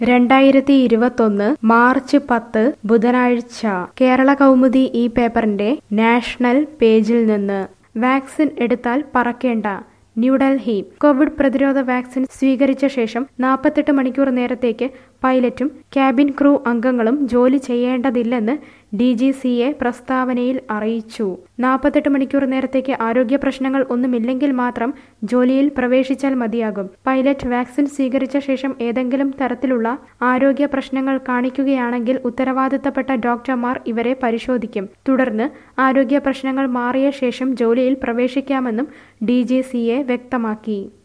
രണ്ടായിരത്തി ഇരുപത്തൊന്ന് മാർച്ച് പത്ത് ബുധനാഴ്ച കേരള കൗമുദി ഈ പേപ്പറിന്റെ നാഷണൽ പേജിൽ നിന്ന് വാക്സിൻ എടുത്താൽ പറക്കേണ്ട ന്യൂഡൽഹി കോവിഡ് പ്രതിരോധ വാക്സിൻ സ്വീകരിച്ച ശേഷം നാൽപ്പത്തെട്ട് മണിക്കൂർ നേരത്തേക്ക് പൈലറ്റും ക്യാബിൻ ക്രൂ അംഗങ്ങളും ജോലി ചെയ്യേണ്ടതില്ലെന്ന് ഡി ജി സി എ പ്രസ്താവനയിൽ അറിയിച്ചു നാൽപ്പത്തെട്ട് മണിക്കൂർ നേരത്തേക്ക് ആരോഗ്യ പ്രശ്നങ്ങൾ ഒന്നുമില്ലെങ്കിൽ മാത്രം ജോലിയിൽ പ്രവേശിച്ചാൽ മതിയാകും പൈലറ്റ് വാക്സിൻ സ്വീകരിച്ച ശേഷം ഏതെങ്കിലും തരത്തിലുള്ള ആരോഗ്യ പ്രശ്നങ്ങൾ കാണിക്കുകയാണെങ്കിൽ ഉത്തരവാദിത്തപ്പെട്ട ഡോക്ടർമാർ ഇവരെ പരിശോധിക്കും തുടർന്ന് ആരോഗ്യ പ്രശ്നങ്ങൾ മാറിയ ശേഷം ജോലിയിൽ പ്രവേശിക്കാമെന്നും ഡി ജി സി എ വ്യക്തമാക്കി